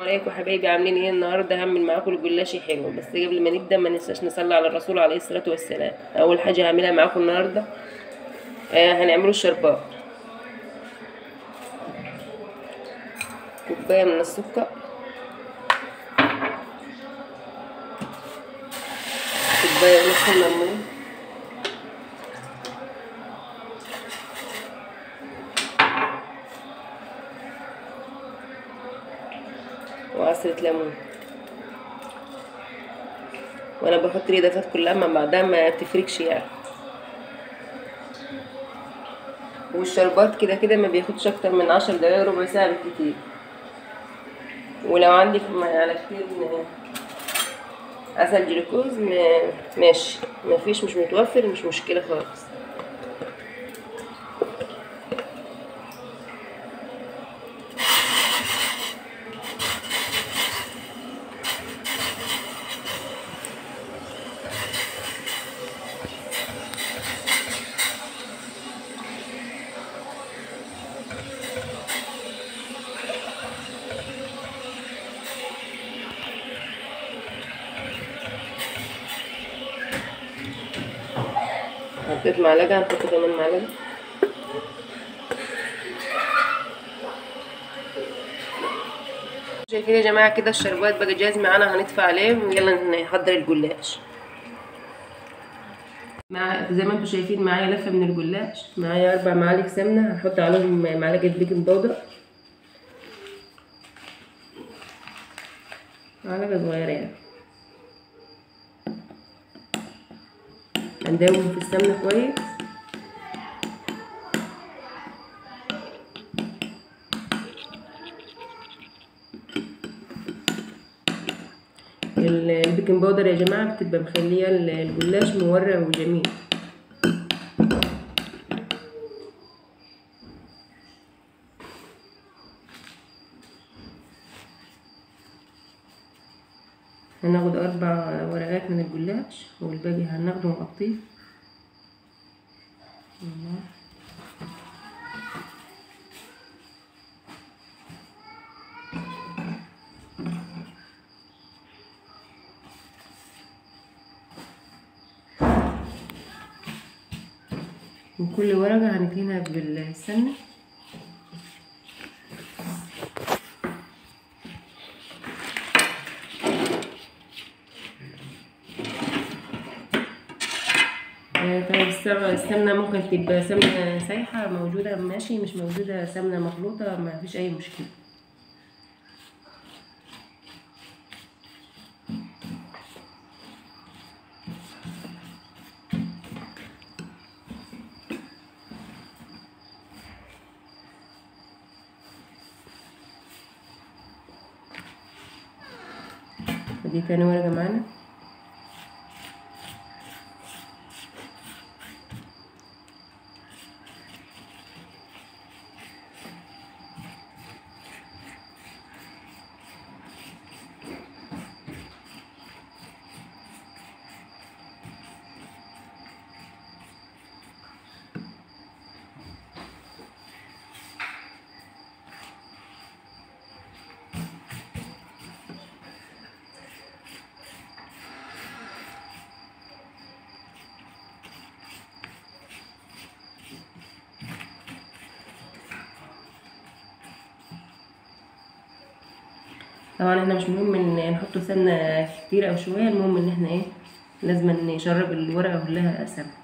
عليكم حبايبي عاملين ايه النهارده هعمل معاكم الجلاش حلو بس قبل ما نبدا ما ننساش نصلي على الرسول عليه الصلاه والسلام اول حاجه هعملها معاكم النهارده آه هنعمله الشربات كوبايه من السكر كوبايه ونص من الميه وعصرة ليمون وانا بحط الاضافات كلها مع بعضها ما تفرقش يعني والشربات كده كده ما بياخدش اكتر من عشر دقايق ربع ساعة بالكتير ولو عندك على كتير عسل جلوكوز ماشي مفيش مش متوفر مش مشكلة خالص حطيت معلقة هنحط كمان معلقة شايفين يا جماعة كده الشربات بقى جاهز معانا هندفع عليه ويلا نحضر الجلاش مع زي ما انتم شايفين معايا لفة من الجلاش معايا أربع معالق سمنة هحط عليهم معلقة بيكنج باودر معلقة صغيرة يعني هندوب في السمنة كويس البيكنج باودر يا جماعة بتبقى مخلية الجلاش مورق وجميل هناخد أربع ورقات من الجلاش والباقي هناخده ونغطيه وكل ورقة هندهنها بالسمنة طيب السمنة ممكن تبقى سمنة سايحة موجودة ماشي مش موجودة سمنة مخلوطة ما فيش أي مشكلة دي تاني ورقة معانا طبعا احنا مش مهم ان نحط سمنه كتير او شويه المهم ان احنا ايه لازم نشرب الورقه كلها سمنه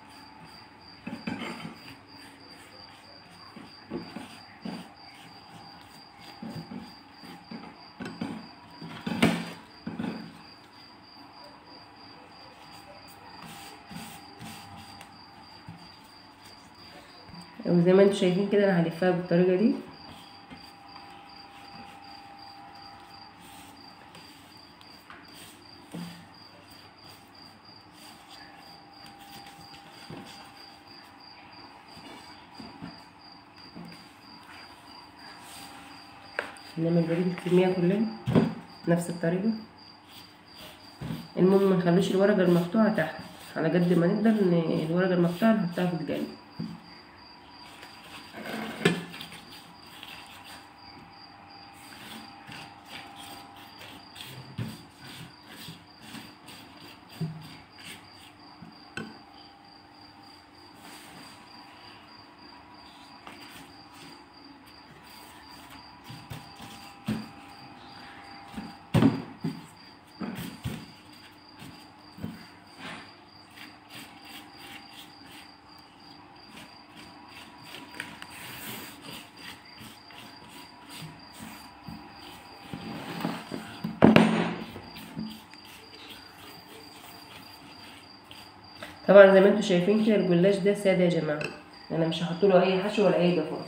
وزي ما انتم شايفين كده انا هلفها بالطريقه دي نعمل بريد الكمية كلها نفس الطريقة المهم منخليش الورقة المقطوعة تحت على قد ما نقدر الورقة المقطوعة نحطها في الجنب طبعا زي ما انتم شايفين كده الجلاش ده ساده يا جماعه انا مش هحط له اي حشو ولا اي ضفار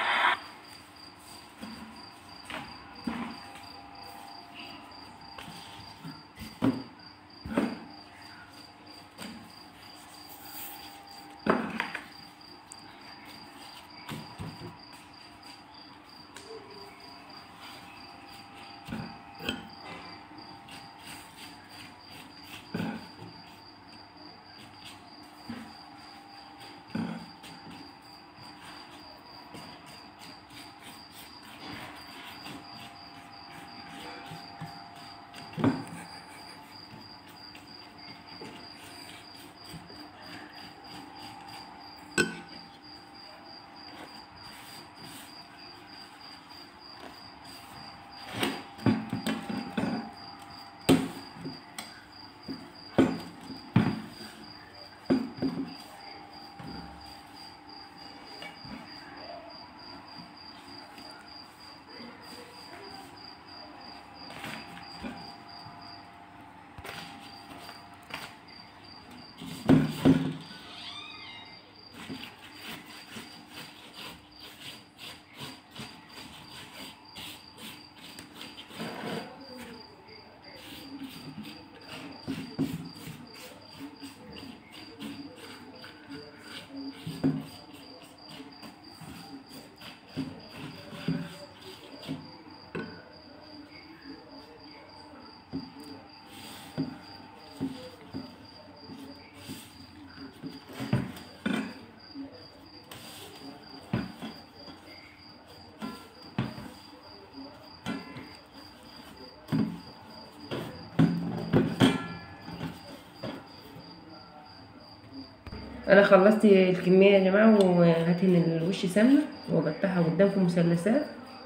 انا خلصت الكميه يا جماعه وهدهن الوش سمنه وبقطعها قدامكم مثلثات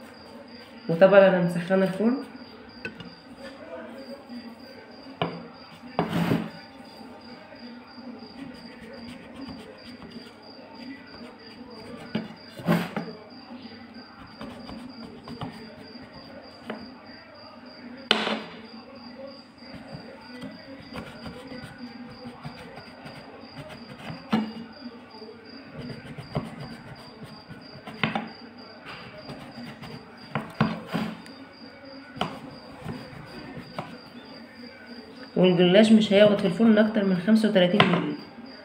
وطبعا انا مسخنه الفرن والجلاش مش هيقعد في الفرن اكتر من خمسة وتلاتين دقيقة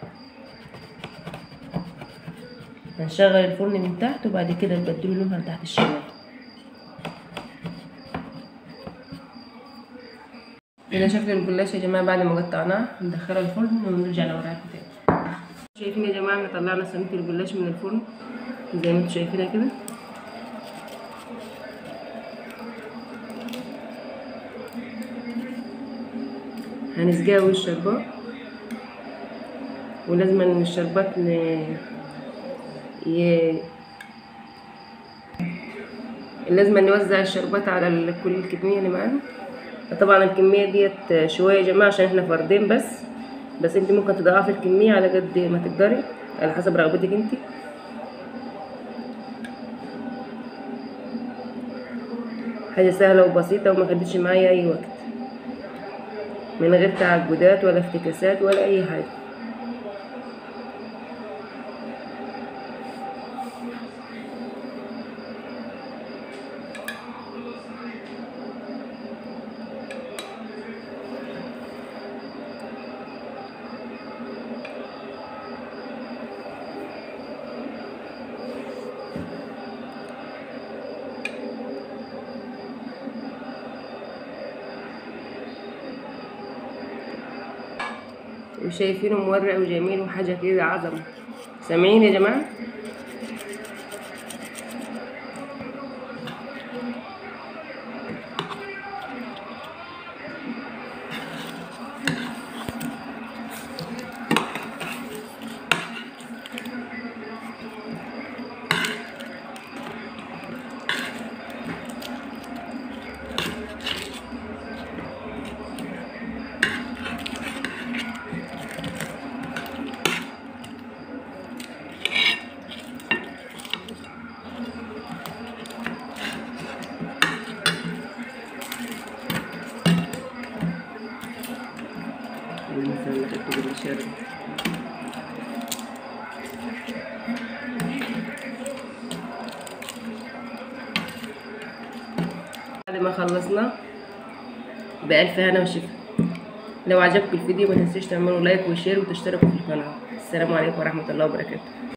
هنشغل الفرن من تحت وبعد كده نبدله لونها تحت الشوايه كده شكل الجلاش يا جماعه بعد ما قطعناه ندخله الفرن ونرجع نوريكم تاني شايفين يا جماعه احنا طلعنا سميك الجلاش من الفرن زي ما انتم شايفينها كده هنسقيها وش الشربات ولازم ان الشربات ن... ي... لازم نوزع الشربات على ال- كل الكمية اللي معانا طبعا الكمية ديت شوية يا جماعة عشان احنا فردين بس بس انت ممكن تضاعفي الكمية على قد ما تقدري على حسب رغبتك انت حاجة سهلة وبسيطة وما خدتش معايا أي وقت من غير تعقدات ولا افتكاسات ولا أي حاجة وشايفينه مورق وجميل وحاجة كده عظمة سامعين يا جماعة المثلث كده بالشرب بعد ما خلصنا بألف هنا وشفا لو عجبكم الفيديو ما تنسوش تعملوا لايك وشير وتشتركوا في القناة السلام عليكم ورحمة الله وبركاته